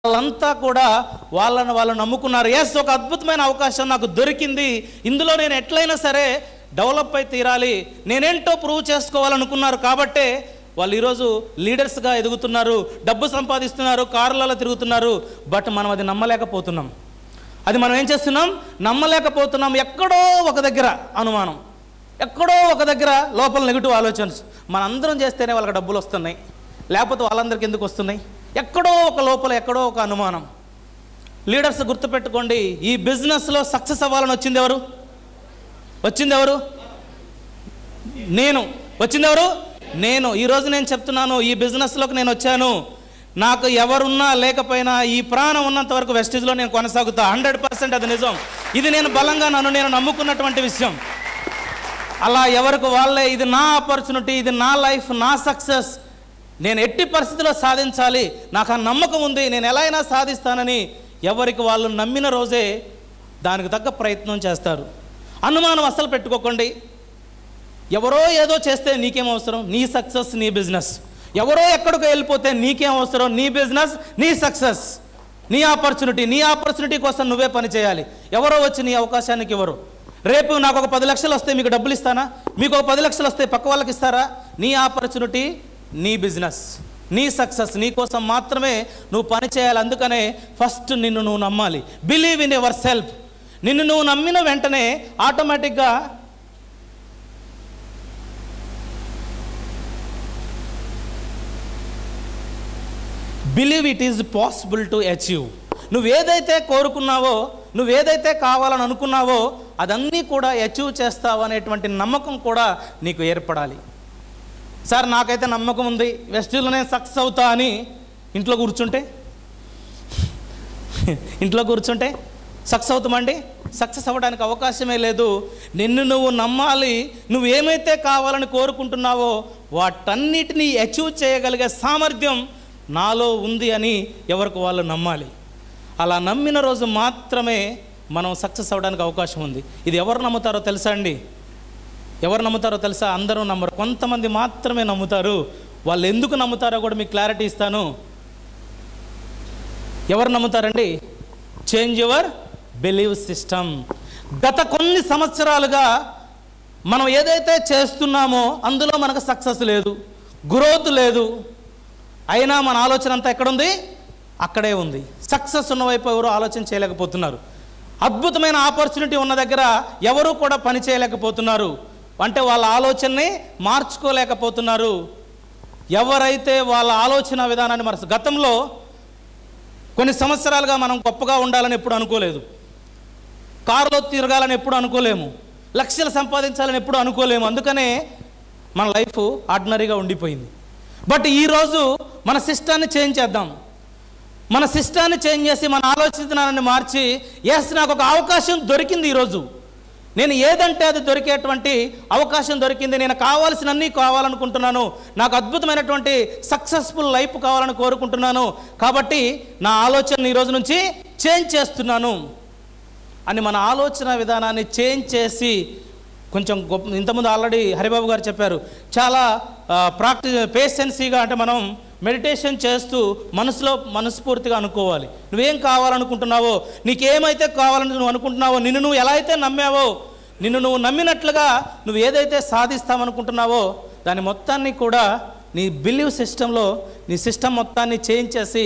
వాళ్ళంతా కూడా వాళ్ళని వాళ్ళు నమ్ముకున్నారు ఎస్ ఒక అద్భుతమైన అవకాశం నాకు దొరికింది ఇందులో నేను ఎట్లయినా సరే డెవలప్ అయి తీరాలి నేనేంటో ప్రూవ్ చేసుకోవాలనుకున్నారు కాబట్టే వాళ్ళు ఈరోజు లీడర్స్గా ఎదుగుతున్నారు డబ్బు సంపాదిస్తున్నారు కారులలో తిరుగుతున్నారు బట్ మనం అది నమ్మలేకపోతున్నాం అది మనం ఏం చేస్తున్నాం నమ్మలేకపోతున్నాం ఎక్కడో ఒక దగ్గర అనుమానం ఎక్కడో ఒక దగ్గర లోపల నెగిటివ్ ఆలోచనస్ మనందరం చేస్తేనే వాళ్ళకి డబ్బులు వస్తున్నాయి లేకపోతే వాళ్ళందరికీ ఎందుకు వస్తున్నాయి ఎక్కడో ఒక లోపల ఎక్కడో ఒక అనుమానం లీడర్స్ గుర్తుపెట్టుకోండి ఈ బిజినెస్లో సక్సెస్ అవ్వాలని వచ్చింది ఎవరు వచ్చింది ఎవరు నేను వచ్చింది ఎవరు నేను ఈరోజు నేను చెప్తున్నాను ఈ బిజినెస్లోకి నేను వచ్చాను నాకు ఎవరున్నా లేకపోయినా ఈ ప్రాణం ఉన్నంత వరకు వెస్టేజ్లో నేను కొనసాగుతా హండ్రెడ్ పర్సెంట్ అది నిజం ఇది నేను బలంగా నన్ను నేను నమ్ముకున్నటువంటి విషయం అలా ఎవరికి వాళ్ళే ఇది నా ఆపర్చునిటీ ఇది నా లైఫ్ నా సక్సెస్ నేను ఎట్టి పరిస్థితిలో సాధించాలి నాకు ఆ నమ్మకం ఉంది నేను ఎలా అయినా సాధిస్తానని ఎవరికి వాళ్ళు నమ్మిన రోజే దానికి తగ్గ ప్రయత్నం చేస్తారు అనుమానం అస్సలు పెట్టుకోకండి ఎవరో ఏదో చేస్తే నీకేం అవసరం నీ సక్సెస్ నీ బిజినెస్ ఎవరో ఎక్కడికో వెళ్ళిపోతే నీకేం అవసరం నీ బిజినెస్ నీ సక్సెస్ నీ ఆపర్చునిటీ నీ ఆపర్చునిటీ కోసం నువ్వే పని చేయాలి ఎవరో వచ్చి నీ అవకాశానికి ఎవరు రేపు నాకు ఒక పది లక్షలు వస్తే మీకు డబ్బులు ఇస్తానా మీకు ఒక పది లక్షలు వస్తే పక్క వాళ్ళకి ఇస్తారా నీ ఆపర్చునిటీ నీ బిజినెస్ నీ సక్సెస్ నీ కోసం మాత్రమే నువ్వు పని చేయాలి అందుకనే ఫస్ట్ నిన్ను నువ్వు నమ్మాలి బిలీవ్ ఇన్ యువర్ సెల్ఫ్ నిన్ను నువ్వు నమ్మిన వెంటనే ఆటోమేటిక్గా believe it is possible to achieve నువ్వేదైతే కోరుకున్నావో నువ్వేదైతే కావాలని అనుకున్నావో అదన్నీ కూడా అచీవ్ చేస్తావు అనేటువంటి నమ్మకం కూడా నీకు ఏర్పడాలి సార్ నాకైతే నమ్మకం ఉంది వెస్టిల్లో నేను సక్సెస్ అవుతా అని ఇంట్లో కూర్చుంటే ఇంట్లో కూర్చుంటే సక్సెస్ అవుతామండి సక్సెస్ అవ్వడానికి అవకాశమే లేదు నిన్ను నువ్వు నమ్మాలి నువ్వు ఏమైతే కావాలని కోరుకుంటున్నావో వాటన్నిటినీ అచీవ్ చేయగలిగే సామర్థ్యం నాలో ఉంది అని ఎవరికి వాళ్ళు నమ్మాలి అలా నమ్మిన రోజు మాత్రమే మనం సక్సెస్ అవ్వడానికి అవకాశం ఉంది ఇది ఎవరు నమ్ముతారో తెలుసా అండి ఎవరు నమ్ముతారో తెలుసా అందరూ నమ్మరు కొంతమంది మాత్రమే నమ్ముతారు వాళ్ళు ఎందుకు నమ్ముతారో కూడా మీకు క్లారిటీ ఇస్తాను ఎవరు నమ్ముతారండి చేంజ్ యువర్ బిలీవ్ సిస్టమ్ గత కొన్ని సంవత్సరాలుగా మనం ఏదైతే చేస్తున్నామో అందులో మనకు సక్సెస్ లేదు గ్రోత్ లేదు అయినా మన ఆలోచన అంతా ఎక్కడుంది అక్కడే ఉంది సక్సెస్ ఉన్న వైపు ఎవరు ఆలోచన చేయలేకపోతున్నారు అద్భుతమైన ఆపర్చునిటీ ఉన్న దగ్గర ఎవరు కూడా పని చేయలేకపోతున్నారు అంటే వాళ్ళ ఆలోచనని మార్చుకోలేకపోతున్నారు ఎవరైతే వాళ్ళ ఆలోచన విధానాన్ని మన గతంలో కొన్ని సంవత్సరాలుగా మనం గొప్పగా ఉండాలని ఎప్పుడు అనుకోలేదు కారులో తిరగాలని ఎప్పుడు అనుకోలేము లక్షలు సంపాదించాలని ఎప్పుడు అనుకోలేము అందుకనే మన లైఫ్ ఆర్డినరీగా ఉండిపోయింది బట్ ఈరోజు మన సిస్టాన్ని చేంజ్ చేద్దాం మన సిస్టాన్ని చేంజ్ చేసి మన ఆలోచనాన్ని మార్చి ఎస్ నాకు ఒక అవకాశం దొరికింది ఈరోజు నేను ఏదంటే అది దొరికేటువంటి అవకాశం దొరికింది నేను కావాల్సినన్నీ కావాలనుకుంటున్నాను నాకు అద్భుతమైనటువంటి సక్సెస్ఫుల్ లైఫ్ కావాలని కోరుకుంటున్నాను కాబట్టి నా ఆలోచన ఈ రోజు నుంచి చేంజ్ చేస్తున్నాను అని మన ఆలోచన విధానాన్ని చేంజ్ చేసి కొంచెం గొప్ప ఇంతకుముందు ఆల్రెడీ హరిబాబు గారు చెప్పారు చాలా ప్రాక్టీస్ పేషెన్సీగా అంటే మనం మెడిటేషన్ చేస్తూ మనసులో మనస్ఫూర్తిగా అనుకోవాలి నువ్వేం కావాలనుకుంటున్నావో నీకేమైతే కావాలని నువ్వు అనుకుంటున్నావో నిన్ను నువ్వు ఎలా అయితే నమ్మావో నిన్ను నువ్వు నమ్మినట్లుగా నువ్వు ఏదైతే సాధిస్తామనుకుంటున్నావో దాని మొత్తాన్ని కూడా నీ బిలీవ్ సిస్టంలో నీ సిస్టమ్ మొత్తాన్ని చేంజ్ చేసి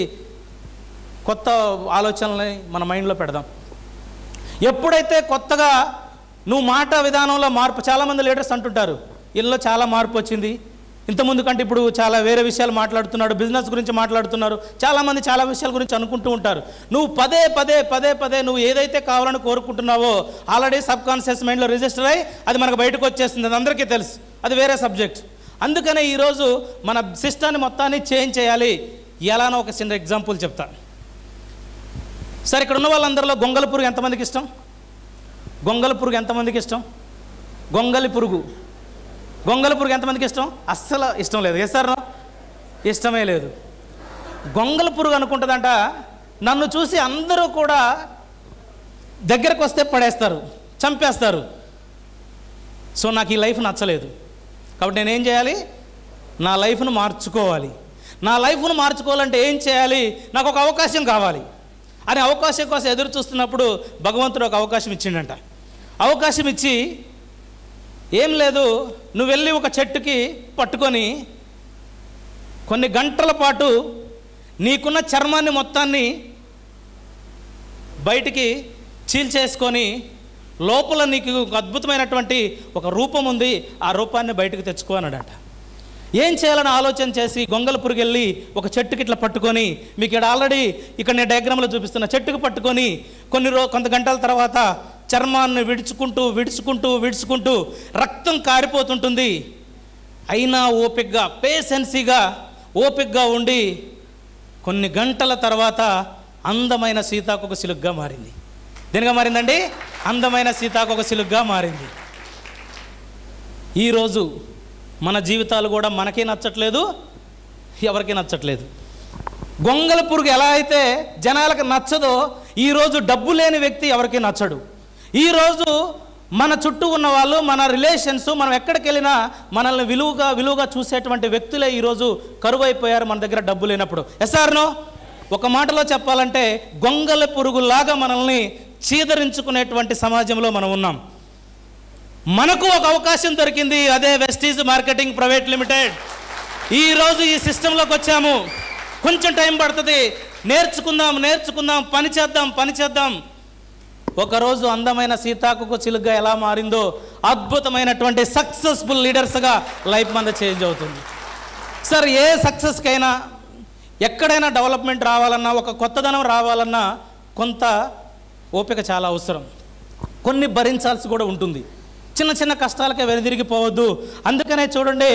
కొత్త ఆలోచనల్ని మన మైండ్లో పెడదాం ఎప్పుడైతే కొత్తగా నువ్వు మాట విధానంలో మార్పు చాలామంది లీడర్స్ అంటుంటారు ఇళ్ళలో చాలా మార్పు వచ్చింది ఇంతకుముందు కంటే ఇప్పుడు చాలా వేరే విషయాలు మాట్లాడుతున్నాడు బిజినెస్ గురించి మాట్లాడుతున్నారు చాలామంది చాలా విషయాల గురించి అనుకుంటూ ఉంటారు నువ్వు పదే పదే పదే పదే నువ్వు ఏదైతే కావాలని కోరుకుంటున్నావో ఆల్రెడీ సబ్ కాన్షియస్ మైండ్లో రిజిస్టర్ అయ్యి అది మనకు బయటకు వచ్చేస్తుంది అది అందరికీ తెలుసు అది వేరే సబ్జెక్ట్ అందుకనే ఈరోజు మన సిస్టాన్ని మొత్తాన్ని చేంజ్ చేయాలి ఎలానో ఒక చిన్న ఎగ్జాంపుల్ చెప్తా సరే ఇక్కడ ఉన్న వాళ్ళందరిలో గొంగల పురుగు ఎంతమందికి ఇష్టం గొంగల పురుగు ఎంతమందికి ఇష్టం గొంగలి పురుగు గొంగల పురుగు ఎంతమందికి ఇష్టం అస్సలు ఇష్టం లేదు ఏ సార్ ఇష్టమే లేదు గొంగల పురుగు అనుకుంటుందంట నన్ను చూసి అందరూ కూడా దగ్గరకు వస్తే పడేస్తారు చంపేస్తారు సో నాకు ఈ లైఫ్ నచ్చలేదు కాబట్టి నేనేం చేయాలి నా లైఫ్ను మార్చుకోవాలి నా లైఫ్ను మార్చుకోవాలంటే ఏం చేయాలి నాకు ఒక అవకాశం కావాలి అని అవకాశం కోసం ఎదురు చూస్తున్నప్పుడు భగవంతుడు ఒక అవకాశం ఇచ్చిండంట అవకాశం ఇచ్చి ఏం లేదు నువ్వు వెళ్ళి ఒక చెట్టుకి పట్టుకొని కొన్ని గంటల పాటు నీకున్న చర్మాన్ని మొత్తాన్ని బయటికి చీల్చేసుకొని లోపల నీకు ఒక అద్భుతమైనటువంటి ఒక రూపం ఉంది ఆ రూపాన్ని బయటకు తెచ్చుకో అన్నాడట ఏం చేయాలని ఆలోచన చేసి గొంగల పురుగు వెళ్ళి ఒక చెట్టుకి ఇట్లా పట్టుకొని మీకు ఇక్కడ ఆల్రెడీ ఇక్కడ నేను డయాగ్రామ్లో చూపిస్తున్న చెట్టుకు పట్టుకొని కొన్ని రో కొంత గంటల తర్వాత చర్మాన్ని విడుచుకుంటూ విడుచుకుంటూ విడుచుకుంటూ రక్తం కారిపోతుంటుంది అయినా ఓపిక్గా పేషెన్సీగా ఓపిక్గా ఉండి కొన్ని గంటల తర్వాత అందమైన సీతాకొక సిలుగ్గా మారింది దేనిగా మారిందండి అందమైన సీతాకొక సిలుగ్గా మారింది ఈరోజు మన జీవితాలు కూడా మనకే నచ్చట్లేదు ఎవరికీ నచ్చట్లేదు గొంగల పురుగు ఎలా అయితే జనాలకు నచ్చదో ఈరోజు డబ్బు లేని వ్యక్తి ఎవరికీ నచ్చడు ఈరోజు మన చుట్టూ ఉన్న వాళ్ళు మన రిలేషన్స్ మనం ఎక్కడికి వెళ్ళినా మనల్ని విలువగా విలువగా చూసేటువంటి వ్యక్తులే ఈరోజు కరువైపోయారు మన దగ్గర డబ్బు లేనప్పుడు ఎస్ఆర్నో ఒక మాటలో చెప్పాలంటే గొంగల పురుగులాగా మనల్ని చీదరించుకునేటువంటి సమాజంలో మనం ఉన్నాం మనకు ఒక అవకాశం దొరికింది అదే వెస్టీజ్ మార్కెటింగ్ ప్రైవేట్ లిమిటెడ్ ఈరోజు ఈ సిస్టంలోకి వచ్చాము కొంచెం టైం పడుతుంది నేర్చుకుందాం నేర్చుకుందాం పని చేద్దాం పని చేద్దాం ఒకరోజు అందమైన సీతాకు చిలుగ్గా ఎలా మారిందో అద్భుతమైనటువంటి సక్సెస్ఫుల్ లీడర్స్గా లైఫ్ మంద చేంజ్ అవుతుంది సార్ ఏ సక్సెస్కైనా ఎక్కడైనా డెవలప్మెంట్ రావాలన్నా ఒక కొత్తదనం రావాలన్నా కొంత ఓపిక చాలా అవసరం కొన్ని భరించాల్సి కూడా ఉంటుంది చిన్న చిన్న కష్టాలకే వెనుదిరిగిపోవద్దు అందుకనే చూడండి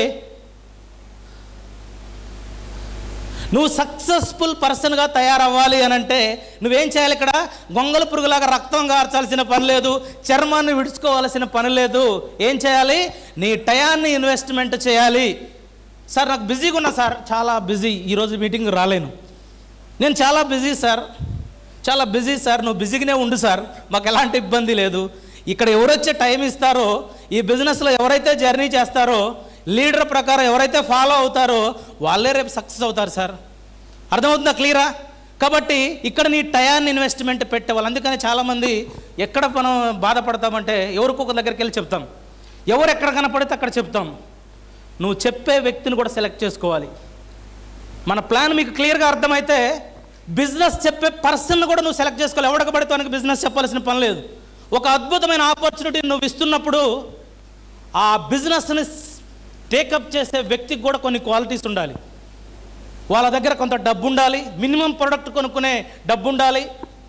నువ్వు సక్సెస్ఫుల్ పర్సన్గా తయారవ్వాలి అని అంటే నువ్వేం చేయాలి ఇక్కడ గొంగల పురుగులాగా రక్తం గార్చాల్సిన పని లేదు చర్మాన్ని విడుచుకోవాల్సిన పని లేదు ఏం చేయాలి నీ టయాన్ని ఇన్వెస్ట్మెంట్ చేయాలి సార్ నాకు బిజీగా ఉన్నా సార్ చాలా బిజీ ఈరోజు మీటింగ్ రాలేను నేను చాలా బిజీ సార్ చాలా బిజీ సార్ నువ్వు బిజీగానే ఉండు సార్ మాకు ఎలాంటి ఇబ్బంది లేదు ఇక్కడ ఎవరొచ్చే టైం ఇస్తారో ఈ బిజినెస్లో ఎవరైతే జర్నీ చేస్తారో లీడర్ ప్రకారం ఎవరైతే ఫాలో అవుతారో వాళ్ళే రేపు సక్సెస్ అవుతారు సార్ అర్థమవుతుందా క్లియరా కాబట్టి ఇక్కడ నీ టయాన్ని ఇన్వెస్ట్మెంట్ పెట్టేవాళ్ళు అందుకని చాలామంది ఎక్కడ మనం బాధపడతామంటే ఎవరికొక దగ్గరికి వెళ్ళి చెప్తాం ఎవరు ఎక్కడ కనపడితే అక్కడ చెప్తాం నువ్వు చెప్పే వ్యక్తిని కూడా సెలెక్ట్ చేసుకోవాలి మన ప్లాన్ మీకు క్లియర్గా అర్థమైతే బిజినెస్ చెప్పే పర్సన్ కూడా నువ్వు సెలెక్ట్ చేసుకోవాలి ఎవడక పడితే వానికి బిజినెస్ చెప్పాల్సిన పని లేదు ఒక అద్భుతమైన ఆపర్చునిటీ నువ్వు ఇస్తున్నప్పుడు ఆ బిజినెస్ని టేకప్ చేసే వ్యక్తికి కూడా కొన్ని క్వాలిటీస్ ఉండాలి వాళ్ళ దగ్గర కొంత డబ్బు ఉండాలి మినిమం ప్రొడక్ట్ కొనుక్కునే డబ్బు ఉండాలి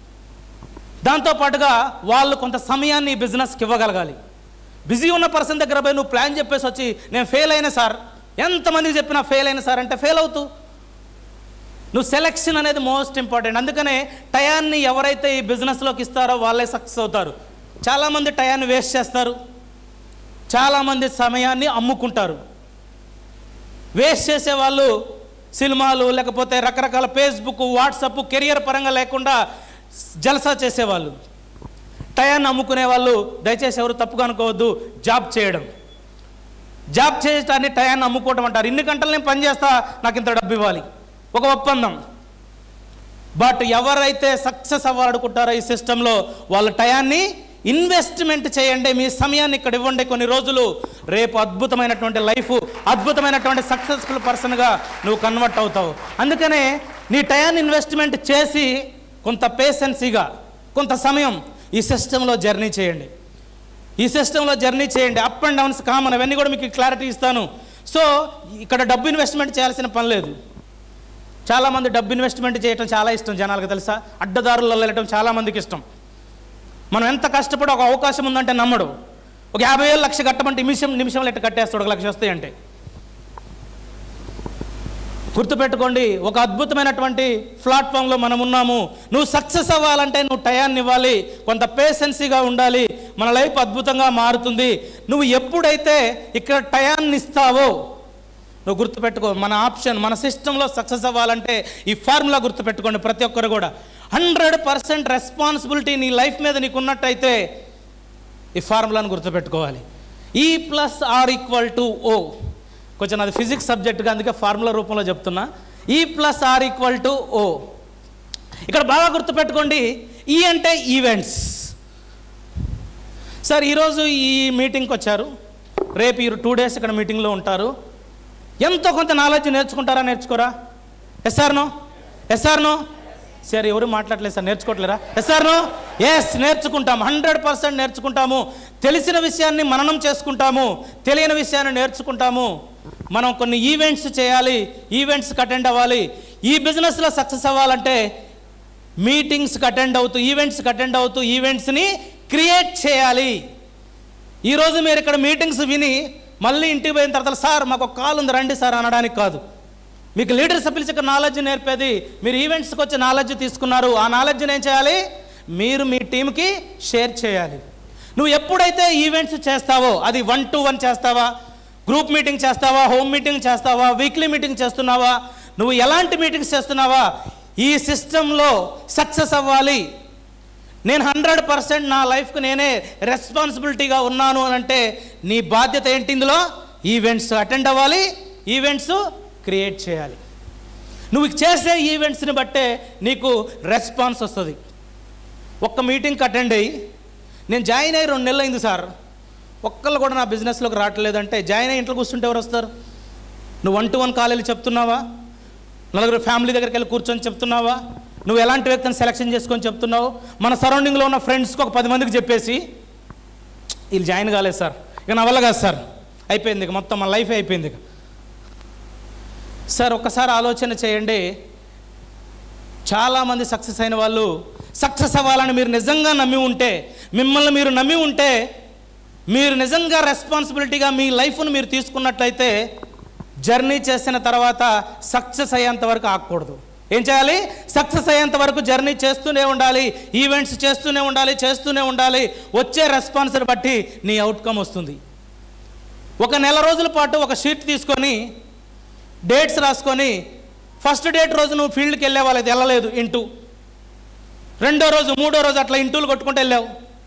దాంతోపాటుగా వాళ్ళు కొంత సమయాన్ని ఈ బిజినెస్కి ఇవ్వగలగాలి బిజీ ఉన్న పర్సన్ దగ్గర పోయి నువ్వు ప్లాన్ చెప్పేసి వచ్చి నేను ఫెయిల్ అయినా సార్ ఎంతమందికి చెప్పినా ఫెయిల్ అయినా సార్ అంటే ఫెయిల్ అవుతూ నువ్వు సెలెక్షన్ అనేది మోస్ట్ ఇంపార్టెంట్ అందుకనే టయాన్ని ఎవరైతే ఈ బిజినెస్లోకి ఇస్తారో వాళ్ళే సక్సెస్ అవుతారు చాలామంది టయాన్ని వేస్ట్ చేస్తారు చాలామంది సమయాన్ని అమ్ముకుంటారు వేస్ట్ చేసే వాళ్ళు సినిమాలు లేకపోతే రకరకాల ఫేస్బుక్ వాట్సప్ కెరియర్ పరంగా లేకుండా జలసా చేసేవాళ్ళు టయాన్ని అమ్ముకునే వాళ్ళు దయచేసి ఎవరు తప్పుగా అనుకోవద్దు జాబ్ చేయడం జాబ్ చేయటాన్ని టయాన్ని అమ్ముకోవడం అంటారు ఇన్ని గంటలు నేను పని చేస్తా నాకు ఇంత డబ్బు ఇవ్వాలి ఒక ఒప్పందం బట్ ఎవరైతే సక్సెస్ అవ్వాలనుకుంటారో ఈ సిస్టంలో వాళ్ళ టయాన్ని ఇన్వెస్ట్మెంట్ చేయండి మీ సమయాన్ని ఇక్కడ ఇవ్వండి కొన్ని రోజులు రేపు అద్భుతమైనటువంటి లైఫ్ అద్భుతమైనటువంటి సక్సెస్ఫుల్ పర్సన్గా నువ్వు కన్వర్ట్ అవుతావు అందుకనే నీ టయాన్ని ఇన్వెస్ట్మెంట్ చేసి కొంత పేషెన్సీగా కొంత సమయం ఈ సిస్టంలో జర్నీ చేయండి ఈ సిస్టంలో జర్నీ చేయండి అప్ అండ్ డౌన్స్ కామన్ అవన్నీ కూడా మీకు క్లారిటీ ఇస్తాను సో ఇక్కడ డబ్బు ఇన్వెస్ట్మెంట్ చేయాల్సిన పని లేదు చాలామంది డబ్బు ఇన్వెస్ట్మెంట్ చేయటం చాలా ఇష్టం జనాలకు తెలుసా అడ్డదారుల్లో వెళ్ళటం చాలామందికి ఇష్టం మనం ఎంత కష్టపడి ఒక అవకాశం ఉందంటే నమ్మడు ఒక యాభై వేలు లక్ష కట్టమంటే నిమిషం నిమిషంలో ఎట్టు కట్టేస్తాడు ఒక లక్ష వస్తాయి అంటే గుర్తుపెట్టుకోండి ఒక అద్భుతమైనటువంటి ప్లాట్ఫామ్లో మనం ఉన్నాము నువ్వు సక్సెస్ అవ్వాలంటే నువ్వు టయాన్ని ఇవ్వాలి కొంత పేషెన్సీగా ఉండాలి మన లైఫ్ అద్భుతంగా మారుతుంది నువ్వు ఎప్పుడైతే ఇక్కడ టయాన్ని ఇస్తావో నువ్వు గుర్తుపెట్టుకో మన ఆప్షన్ మన సిస్టంలో సక్సెస్ అవ్వాలంటే ఈ ఫార్ములా గుర్తుపెట్టుకోండి ప్రతి ఒక్కరు కూడా హండ్రెడ్ పర్సెంట్ రెస్పాన్సిబిలిటీ నీ లైఫ్ మీద నీకు ఉన్నట్టయితే ఈ ఫార్ములాను గుర్తుపెట్టుకోవాలి E plus R equal to O కొంచెం అది ఫిజిక్స్ సబ్జెక్ట్గా అందుకే ఫార్ములా రూపంలో చెప్తున్నా E plus R equal to O ఇక్కడ బాగా గుర్తుపెట్టుకోండి ఈ అంటే ఈవెంట్స్ సార్ ఈరోజు ఈ మీటింగ్కి వచ్చారు రేపు ఈ టూ డేస్ ఇక్కడ మీటింగ్లో ఉంటారు ఎంతో కొంత నాలెడ్జ్ నేర్చుకుంటారా నేర్చుకోరా ఎస్ఆర్నో ఎస్ఆర్నో సార్ ఎవరు మాట్లాడలేదు సార్ నేర్చుకోవట్లేరా ఎస్ఆర్నో ఎస్ నేర్చుకుంటాం హండ్రెడ్ పర్సెంట్ నేర్చుకుంటాము తెలిసిన విషయాన్ని మననం చేసుకుంటాము తెలియని విషయాన్ని నేర్చుకుంటాము మనం కొన్ని ఈవెంట్స్ చేయాలి ఈవెంట్స్కి అటెండ్ అవ్వాలి ఈ బిజినెస్లో సక్సెస్ అవ్వాలంటే మీటింగ్స్కి అటెండ్ అవుతూ ఈవెంట్స్కి అటెండ్ అవుతూ ఈవెంట్స్ని క్రియేట్ చేయాలి ఈరోజు మీరు ఇక్కడ మీటింగ్స్ విని మళ్ళీ ఇంటికి పోయిన తర్వాత సార్ మాకు ఒక కాల్ ఉంది రండి సార్ అనడానికి కాదు మీకు లీడర్స్ పిలిచి ఇక్కడ నాలెడ్జ్ నేర్పేది మీరు ఈవెంట్స్కి వచ్చి నాలెడ్జ్ తీసుకున్నారు ఆ నాలెడ్జ్ని ఏం చేయాలి మీరు మీ టీంకి షేర్ చేయాలి నువ్వు ఎప్పుడైతే ఈవెంట్స్ చేస్తావో అది వన్ టు వన్ చేస్తావా గ్రూప్ మీటింగ్ చేస్తావా హోమ్ మీటింగ్ చేస్తావా వీక్లీ మీటింగ్ చేస్తున్నావా నువ్వు ఎలాంటి మీటింగ్స్ చేస్తున్నావా ఈ సిస్టంలో సక్సెస్ అవ్వాలి నేను హండ్రెడ్ పర్సెంట్ నా లైఫ్కి నేనే రెస్పాన్సిబిలిటీగా ఉన్నాను అని అంటే నీ బాధ్యత ఏంటి ఇందులో ఈవెంట్స్ అటెండ్ అవ్వాలి ఈవెంట్స్ క్రియేట్ చేయాలి నువ్వు చేసే ఈవెంట్స్ని బట్టే నీకు రెస్పాన్స్ వస్తుంది ఒక్క మీటింగ్కి అటెండ్ అయ్యి నేను జాయిన్ అయ్యి రెండు నెలలు అయింది సార్ ఒక్కళ్ళు కూడా నా బిజినెస్లోకి రావట్లేదంటే జాయిన్ అయ్యి ఇంట్లో కూర్చుంటే ఎవరు వస్తారు నువ్వు వన్ టు వన్ కాలేజీ చెప్తున్నావా నలుగురు ఫ్యామిలీ దగ్గరికి వెళ్ళి కూర్చొని చెప్తున్నావా నువ్వు ఎలాంటి వ్యక్తిని సెలెక్షన్ చేసుకొని చెప్తున్నావు మన సరౌండింగ్లో ఉన్న ఫ్రెండ్స్కి ఒక పది మందికి చెప్పేసి వీళ్ళు జాయిన్ కాలేదు సార్ ఇక నా వల్ల కాదు సార్ అయిపోయింది ఇక మొత్తం మన లైఫ్ అయిపోయింది ఇక సార్ ఒక్కసారి ఆలోచన చేయండి చాలామంది సక్సెస్ అయిన వాళ్ళు సక్సెస్ అవ్వాలని మీరు నిజంగా నమ్మి ఉంటే మిమ్మల్ని మీరు నమ్మి ఉంటే మీరు నిజంగా రెస్పాన్సిబిలిటీగా మీ లైఫ్ను మీరు తీసుకున్నట్లయితే జర్నీ చేసిన తర్వాత సక్సెస్ అయ్యేంత వరకు ఆగకూడదు ఏం చేయాలి సక్సెస్ అయ్యేంత వరకు జర్నీ చేస్తూనే ఉండాలి ఈవెంట్స్ చేస్తూనే ఉండాలి చేస్తూనే ఉండాలి వచ్చే రెస్పాన్స్ని బట్టి నీ అవుట్కమ్ వస్తుంది ఒక నెల రోజుల పాటు ఒక షీట్ తీసుకొని డేట్స్ రాసుకొని ఫస్ట్ డేట్ రోజు నువ్వు ఫీల్డ్కి వెళ్ళేవాళ్ళు అది వెళ్ళలేదు ఇంటూ రెండో రోజు మూడో రోజు అట్లా ఇంటూలు కొట్టుకుంటూ వెళ్ళావు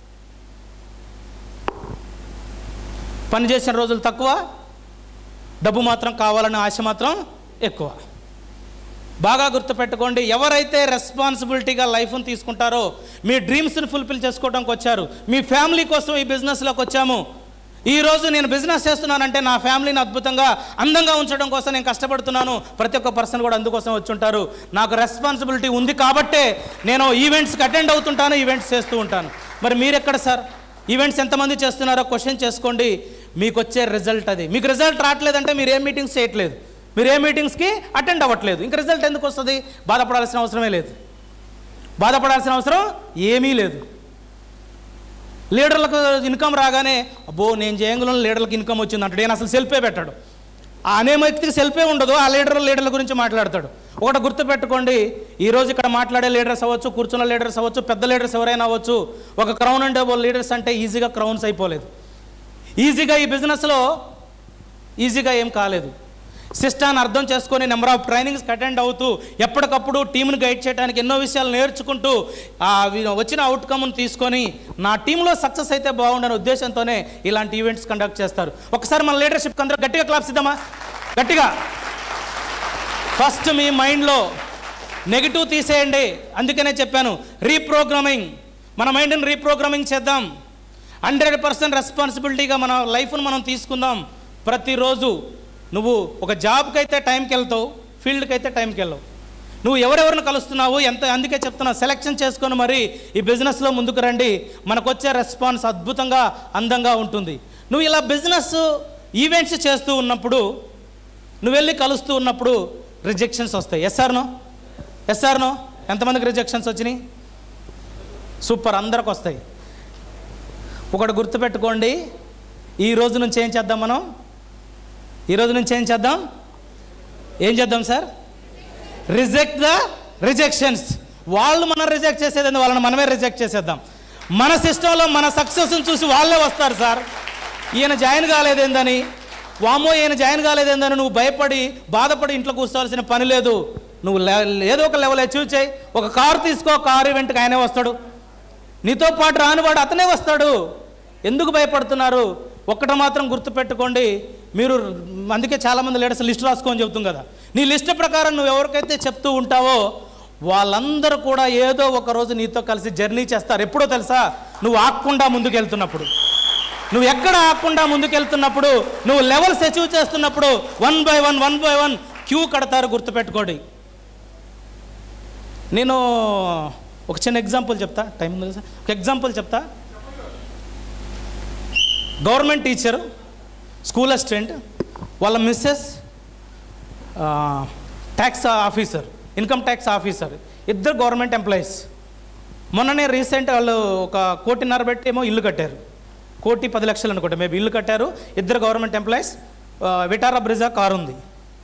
పని చేసిన రోజులు తక్కువ డబ్బు మాత్రం కావాలనే ఆశ మాత్రం ఎక్కువ బాగా గుర్తుపెట్టుకోండి ఎవరైతే రెస్పాన్సిబిలిటీగా లైఫ్ని తీసుకుంటారో మీ డ్రీమ్స్ని ఫుల్ఫిల్ చేసుకోవడానికి వచ్చారు మీ ఫ్యామిలీ కోసం ఈ బిజినెస్లోకి వచ్చాము ఈ రోజు నేను బిజినెస్ చేస్తున్నానంటే నా ఫ్యామిలీని అద్భుతంగా అందంగా ఉంచడం కోసం నేను కష్టపడుతున్నాను ప్రతి ఒక్క పర్సన్ కూడా అందుకోసం వచ్చి ఉంటారు నాకు రెస్పాన్సిబిలిటీ ఉంది కాబట్టే నేను ఈవెంట్స్కి అటెండ్ అవుతుంటాను ఈవెంట్స్ చేస్తూ ఉంటాను మరి మీరెక్కడ సార్ ఈవెంట్స్ ఎంతమంది చేస్తున్నారో క్వశ్చన్ చేసుకోండి మీకు వచ్చే రిజల్ట్ అది మీకు రిజల్ట్ రావట్లేదంటే మీరు ఏ మీటింగ్స్ చేయట్లేదు మీరు ఏ మీటింగ్స్కి అటెండ్ అవ్వట్లేదు ఇంకా రిజల్ట్ ఎందుకు వస్తుంది బాధపడాల్సిన అవసరమే లేదు బాధపడాల్సిన అవసరం ఏమీ లేదు లీడర్లకు ఇన్కమ్ రాగానే అబ్బో నేను చేయంగులో లీడర్లకు ఇన్కమ్ వచ్చింది అంటాడు నేను అసలు సెల్ఫే పెట్టాడు ఆ అనే వ్యక్తికి సెల్ఫే ఉండదు ఆ లీడర్ లీడర్ల గురించి మాట్లాడతాడు ఒకటి గుర్తుపెట్టుకోండి ఈరోజు ఇక్కడ మాట్లాడే లీడర్స్ అవ్వచ్చు కూర్చున్న లీడర్స్ అవ్వచ్చు పెద్ద లీడర్స్ ఎవరైనా అవ్వచ్చు ఒక క్రౌన్ అండ్ లీడర్స్ అంటే ఈజీగా క్రౌన్స్ అయిపోలేదు ఈజీగా ఈ బిజినెస్లో ఈజీగా ఏం కాలేదు సిస్టాన్ని అర్థం చేసుకొని నెంబర్ ఆఫ్ ట్రైనింగ్స్కి అటెండ్ అవుతూ ఎప్పటికప్పుడు టీంని గైడ్ చేయడానికి ఎన్నో విషయాలు నేర్చుకుంటూ ఆ వి- వచ్చిన అవుట్కమ్ను తీసుకొని నా టీంలో సక్సెస్ అయితే బాగుండనే ఉద్దేశంతోనే ఇలాంటి ఈవెంట్స్ కండక్ట్ చేస్తారు ఒకసారి మన లీడర్షిప్ అందరూ గట్టిగా క్లాప్స్ ఇద్దామా గట్టిగా ఫస్ట్ మీ మైండ్లో నెగిటివ్ తీసేయండి అందుకనే చెప్పాను రీప్రోగ్రామింగ్ మన మైండ్ని రీప్రోగ్రామింగ్ చేద్దాం హండ్రెడ్ పర్సెంట్ రెస్పాన్సిబిలిటీగా మన లైఫ్ను మనం తీసుకుందాం ప్రతిరోజు నువ్వు ఒక జాబ్కి అయితే టైంకి వెళ్తావు ఫీల్డ్కి అయితే టైంకి వెళ్ళవు నువ్వు ఎవరెవరిని కలుస్తున్నావు ఎంత అందుకే చెప్తున్నా సెలెక్షన్ చేసుకొని మరి ఈ బిజినెస్లో ముందుకు రండి మనకు వచ్చే రెస్పాన్స్ అద్భుతంగా అందంగా ఉంటుంది నువ్వు ఇలా బిజినెస్ ఈవెంట్స్ చేస్తూ ఉన్నప్పుడు నువ్వు వెళ్ళి కలుస్తూ ఉన్నప్పుడు రిజెక్షన్స్ వస్తాయి ఎస్ఆర్నో ఎస్ఆర్నో ఎంతమందికి రిజెక్షన్స్ వచ్చినాయి సూపర్ అందరికి వస్తాయి ఒకటి గుర్తుపెట్టుకోండి ఈ రోజు నుంచి ఏం చేద్దాం మనం ఈ రోజు నుంచి ఏం చేద్దాం ఏం చేద్దాం సార్ రిజెక్ట్ ద రిజెక్షన్స్ వాళ్ళు మనం రిజెక్ట్ చేసేది వాళ్ళని మనమే రిజెక్ట్ చేసేద్దాం మన సిస్టంలో మన సక్సెస్ని చూసి వాళ్ళే వస్తారు సార్ ఈయన జాయిన్ కాలేదేందని వామో ఈయన జాయిన్ కాలేదేందని నువ్వు భయపడి బాధపడి ఇంట్లో కూర్చోవాల్సిన పని లేదు నువ్వు లే- ఏదో ఒక లెవెల్ అచీవ్ చేయి ఒక కారు తీసుకో కారు ఈవెంట్కి ఆయనే వస్తాడు నీతో పాటు రానివాడు అతనే వస్తాడు ఎందుకు భయపడుతున్నారు ఒక్కట మాత్రం గుర్తుపెట్టుకోండి మీరు అందుకే చాలామంది లీడర్స్ లిస్ట్ రాసుకోని చెబుతాం కదా నీ లిస్ట్ ప్రకారం నువ్వు ఎవరికైతే చెప్తూ ఉంటావో వాళ్ళందరూ కూడా ఏదో ఒక రోజు నీతో కలిసి జర్నీ చేస్తారు ఎప్పుడో తెలుసా నువ్వు ఆక్కుండా ముందుకు వెళ్తున్నప్పుడు నువ్వు ఎక్కడ ఆకుండా ముందుకెళ్తున్నప్పుడు నువ్వు లెవెల్స్ అచీవ్ చేస్తున్నప్పుడు one by one one by one queue కడతారు గుర్తుపెట్టుకోండి నేను ఒక చిన్న ఎగ్జాంపుల్ చెప్తా టైం ఉంది కదా సార్? ఒక ఎగ్జాంపుల్ చెప్తా గవర్నమెంట్ టీచర్ స్కూల్ అసిస్టెంట్ వాళ్ళ missus tax officer income tax officer ఇద్దరు గవర్నమెంట్ ఎంప్లాయీస్ మొన్ననే రీసెంట్ వాళ్ళు ఒక కోటిన్నర పెట్టి ఏమో ఇల్లు కట్టారు కోటి పది లక్షలు అనుకుంటా మేబీ ఇల్లు కట్టారు ఇద్దరు government employees Vitara Brezza car ఉంది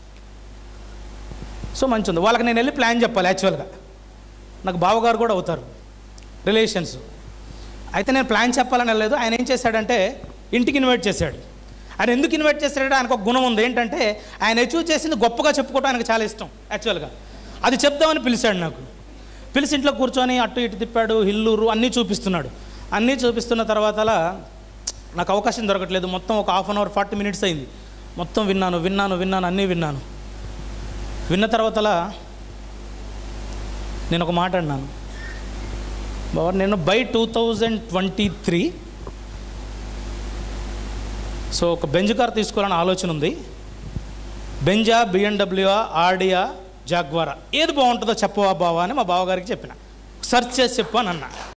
సో మంచి ఉంది వాళ్ళకి నేను వెళ్ళి ప్లాన్ చెప్పాలి యాక్చువల్గా నాకు బావగారు కూడా అవుతారు రిలేషన్స్ అయితే నేను ప్లాన్ చెప్పాలని వెళ్ళలేదు ఆయన ఏం చేశాడంటే ఇంటికి ఇన్వైట్ చేశాడు ఆయన ఎందుకు ఇన్వైట్ చేశాడంటే ఆయనకు ఒక గుణం ఉంది ఏంటంటే ఆయన అచీవ్ చేసింది గొప్పగా చెప్పుకోవడం ఆయనకు చాలా ఇష్టం యాక్చువల్గా అది చెప్దామని పిలిచాడు నాకు పిలిచి ఇంట్లో కూర్చొని అటు ఇటు తిప్పాడు హిల్లూరు అన్నీ చూపిస్తున్నాడు అన్నీ చూపిస్తున్న తర్వాతలా నాకు అవకాశం దొరకట్లేదు మొత్తం ఒక half an hour forty minutes అయింది మొత్తం విన్నాను విన్నాను విన్నాను అన్నీ విన్నాను విన్న తర్వాతలా నేను ఒక మాట అన్నాను బాబా నేను by two thousand twenty three so ఒక బెంజ్ కార్ తీసుకోవాలని ఆలోచన ఉంది బెంజా బిఎండబ్ల్యూఆ ఆర్డియా జాగ్వారా ఏది బాగుంటుందో చెప్పవా బావా అని మా బావగారికి చెప్పిన సెర్చ్ చేసి చెప్పు అని అన్నా